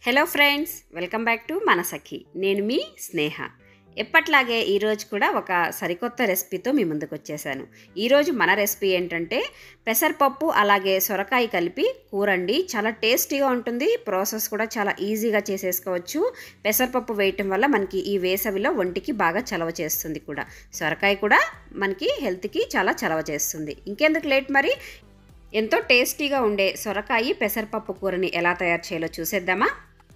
hello friends welcome back to మన సఖి నేను మీ స్నేహ ఎప్పట్లాగే ఈరోజు కూడా ఒక సరికొత్త రెసిపీతో మీ ముందుకు వచ్చేసాను ఈరోజు మన రెసిపీ ఏంటంటే పెసరపప్పు అలాగే సొరకాయ కలిపి కూరండి చాలా టేస్టీగా ఉంటుంది ప్రాసెస్ కూడా చాలా ఈజీగా చేసేసుకోవచ్చు పెసరపప్పు వేయటం వల్ల మనకి ఈ వేసవిలో ఒంటికి బాగా చలవ చేస్తుంది కూడా సొరకాయ కూడా మనకి హెల్త్కి చాలా చలవ చేస్తుంది ఇంకెందుకు లేట్ మరి ఎంతో టేస్టీగా ఉండే సొరకాయ పెసరపప్పు కూరని ఎలా తయారు చేయాలో చూసేద్దామా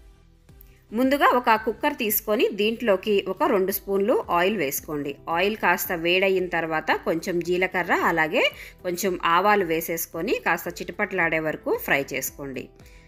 ముందుగా ఒక కుక్కర్ తీసుకొని దీంట్లోకి ఒక రెండు స్పూన్లు ఆయిల్ వేసుకోండి ఆయిల్ కాస్త వేడయిన తర్వాత కొంచెం జీలకర్ర అలాగే కొంచెం ఆవాలు వేసేసుకొని కాస్త చిటపట్లాడే వరకు ఫ్రై చేసుకోండి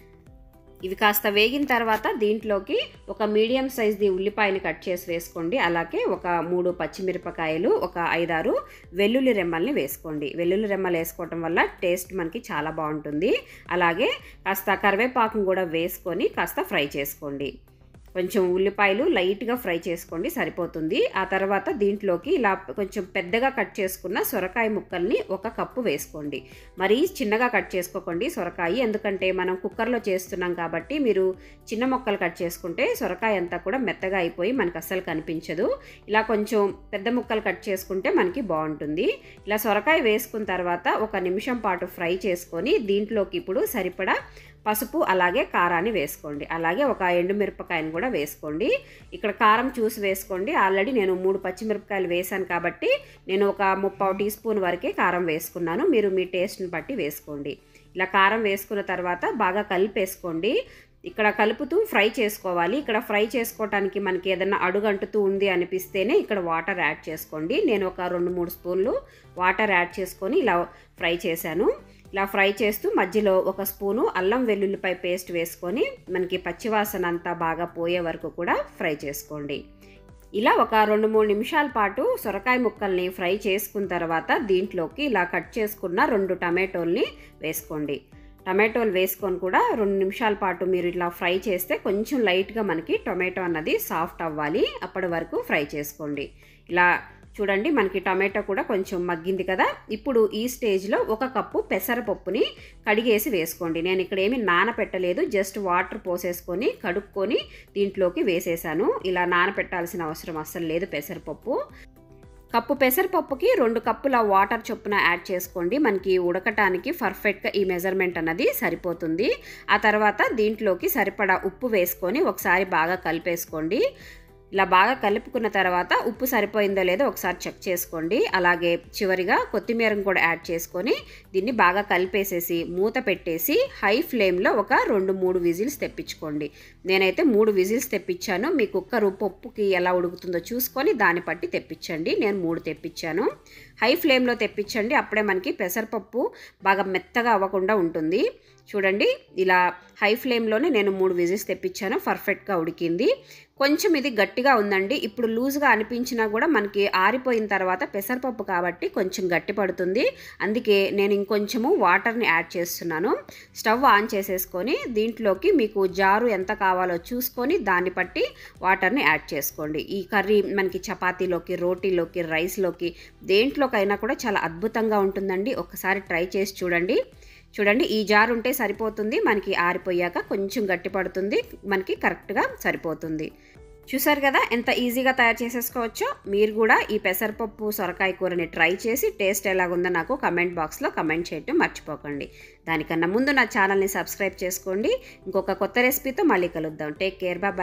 ఇవి కాస్త వేగిన తర్వాత దీంట్లోకి ఒక మీడియం సైజ్ది ఉల్లిపాయని కట్ చేసి వేసుకోండి అలాగే ఒక మూడు పచ్చిమిరపకాయలు ఒక ఐదారు వెల్లుల్లి రెమ్మల్ని వేసుకోండి వెల్లుల్లి రెమ్మలు వేసుకోవటం వల్ల టేస్ట్ మనకి చాలా బాగుంటుంది అలాగే కాస్త కరివేపాకును కూడా వేసుకొని కాస్త ఫ్రై చేసుకోండి కొంచెం ఉల్లిపాయలు లైట్గా ఫ్రై చేసుకోండి సరిపోతుంది ఆ తర్వాత దీంట్లోకి ఇలా కొంచెం పెద్దగా కట్ చేసుకున్న సొరకాయ ముక్కల్ని ఒక కప్పు వేసుకోండి మరీ చిన్నగా కట్ చేసుకోకండి సొరకాయ ఎందుకంటే మనం కుక్కర్లో చేస్తున్నాం కాబట్టి మీరు చిన్న ముక్కలు కట్ చేసుకుంటే సొరకాయ అంతా కూడా మెత్తగా అయిపోయి మనకు అస్సలు కనిపించదు ఇలా కొంచెం పెద్ద ముక్కలు కట్ చేసుకుంటే మనకి బాగుంటుంది ఇలా సొరకాయ వేసుకున్న తర్వాత ఒక నిమిషం పాటు ఫ్రై చేసుకొని దీంట్లోకి ఇప్పుడు సరిపడా పసుపు అలాగే కారాన్ని వేసుకోండి అలాగే ఒక ఎండుమిరపకాయని కూడా వేసుకోండి ఇక్కడ కారం చూసి వేసుకోండి ఆల్రెడీ నేను మూడు పచ్చిమిరపకాయలు వేసాను కాబట్టి నేను ఒక ముప్పావు టీ స్పూన్ వరకే కారం వేసుకున్నాను మీరు మీ టేస్ట్ని బట్టి వేసుకోండి ఇలా కారం వేసుకున్న తర్వాత బాగా కలిపేసుకోండి ఇక్కడ కలుపుతూ ఫ్రై చేసుకోవాలి ఇక్కడ ఫ్రై చేసుకోవటానికి మనకి ఏదైనా అడుగంటుతూ ఉంది అనిపిస్తేనే ఇక్కడ వాటర్ యాడ్ చేసుకోండి నేను ఒక రెండు మూడు స్పూన్లు వాటర్ యాడ్ చేసుకొని ఇలా ఫ్రై చేశాను ఇలా ఫ్రై చేస్తూ మధ్యలో ఒక స్పూను అల్లం వెల్లుల్లిపాయ పేస్ట్ వేసుకొని మనకి పచ్చివాసన అంతా బాగా పోయే వరకు కూడా ఫ్రై చేసుకోండి ఇలా ఒక రెండు మూడు నిమిషాల పాటు సొరకాయ ముక్కల్ని ఫ్రై చేసుకున్న తర్వాత దీంట్లోకి ఇలా కట్ చేసుకున్న రెండు టమాటోల్ని వేసుకోండి టమాటోలు వేసుకొని కూడా రెండు నిమిషాల పాటు మీరు ఇట్లా ఫ్రై చేస్తే కొంచెం లైట్గా మనకి టొమాటో అన్నది సాఫ్ట్ అవ్వాలి అప్పటి వరకు ఫ్రై చేసుకోండి ఇలా చూడండి మనకి టమాటో కూడా కొంచెం మగ్గింది కదా ఇప్పుడు ఈ స్టేజ్లో ఒక కప్పు పెసరపప్పుని కడిగేసి వేసుకోండి నేను ఇక్కడ ఏమి నానపెట్టలేదు జస్ట్ వాటర్ పోసేసుకొని కడుక్కొని దీంట్లోకి వేసేసాను ఇలా నానపెట్టాల్సిన అవసరం అస్సలు లేదు పెసరపప్పు కప్పు పెసరపప్పుకి రెండు కప్పుల వాటర్ చొప్పున యాడ్ చేసుకోండి మనకి ఉడకటానికి పర్ఫెక్ట్గా ఈ మెజర్మెంట్ అన్నది సరిపోతుంది ఆ తర్వాత దీంట్లోకి సరిపడా ఉప్పు వేసుకొని ఒకసారి బాగా కలిపేసుకోండి ఇలా బాగా కలుపుకున్న తర్వాత ఉప్పు సరిపోయిందో లేదో ఒకసారి చెక్ చేసుకోండి అలాగే చివరిగా కొత్తిమీరను కూడా యాడ్ చేసుకొని దీన్ని బాగా కలిపేసేసి మూత పెట్టేసి హై ఫ్లేమ్లో ఒక రెండు మూడు విజిల్స్ తెప్పించుకోండి నేనైతే మూడు విజిల్స్ తెప్పించాను మీ కుక్కర్ పప్పుకి ఎలా ఉడుకుతుందో చూసుకొని దాన్ని బట్టి తెప్పించండి నేను మూడు తెప్పించాను హై ఫ్లేమ్లో తెప్పించండి అప్పుడే మనకి పెసరపప్పు బాగా మెత్తగా అవ్వకుండా ఉంటుంది చూడండి ఇలా హై ఫ్లేమ్లోనే నేను మూడు విజిల్స్ తెప్పించాను పర్ఫెక్ట్గా ఉడికింది కొంచెం ఇది గట్టిగా ఉందండి ఇప్పుడు లూజ్గా అనిపించినా కూడా మనకి ఆరిపోయిన తర్వాత పెసరపప్పు కాబట్టి కొంచెం గట్టి పడుతుంది అందుకే నేను ఇంకొంచెము వాటర్ని యాడ్ చేస్తున్నాను స్టవ్ ఆన్ చేసేసుకొని దీంట్లోకి మీకు జారు ఎంత కావాలో చూసుకొని దాన్ని బట్టి వాటర్ని యాడ్ చేసుకోండి ఈ కర్రీ మనకి చపాతీలోకి రోటీలోకి రైస్లోకి దేంట్లోకైనా కూడా చాలా అద్భుతంగా ఉంటుందండి ఒకసారి ట్రై చేసి చూడండి చూడండి ఈ జార్ ఉంటే సరిపోతుంది మనకి ఆరిపోయాక కొంచెం గట్టి పడుతుంది మనకి కరెక్ట్గా సరిపోతుంది చూసారు కదా ఎంత ఈజీగా తయారు చేసేసుకోవచ్చో మీరు కూడా ఈ పెసరపప్పు సొరకాయ కూరని ట్రై చేసి టేస్ట్ ఎలాగుందో నాకు కమెంట్ బాక్స్లో కమెంట్ చేయటం మర్చిపోకండి దానికన్నా ముందు నా ఛానల్ని సబ్స్క్రైబ్ చేసుకోండి ఇంకొక కొత్త రెసిపీతో మళ్ళీ కలుద్దాం టేక్ కేర్ బాయ్